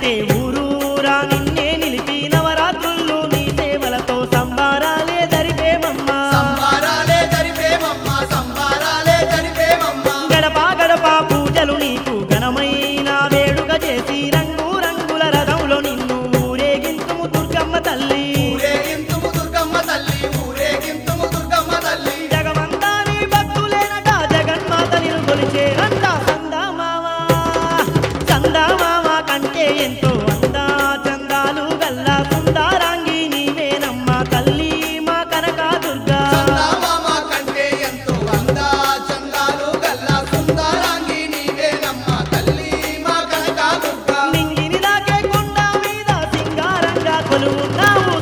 అంటే ఊరూరా నిన్నే నిలిపి నవరాత్రులు నీ సేవలతో సంబారాలే దరిపేమమ్మా సంబారాలే జరిపేమమ్మ సంబారాలే జరిపేమమ్మ గడప గడప పూజలు నీకు ఘనమైన వేడుక చేసి రంగు రంగుల రథంలో నిన్ను ఊరేగింతుము దుర్గమ్మ తల్లి ఊరేగింతుము దుర్గమ్మ తల్లి ఊరేగింతుము దుర్గమ్మ తల్లి జగమంతా నీ భక్తులేనట జగన్మాత నిన్ను కొలిచేరంట సందామామ సందామామ కంటే ఎంతో అందా చందాలు గల్లా సుందరాంగి నీవేనమ్మ తల్లి మా కనక దుర్గా చందమామ కంటే ఎంతో అందా చందాలు గల్లా సుందరాంగి నీవేనమ్మ తల్లి మా కనక దుర్గా నింగిని దాకే కొండ మీద సింగారంగా కొలువున్నావు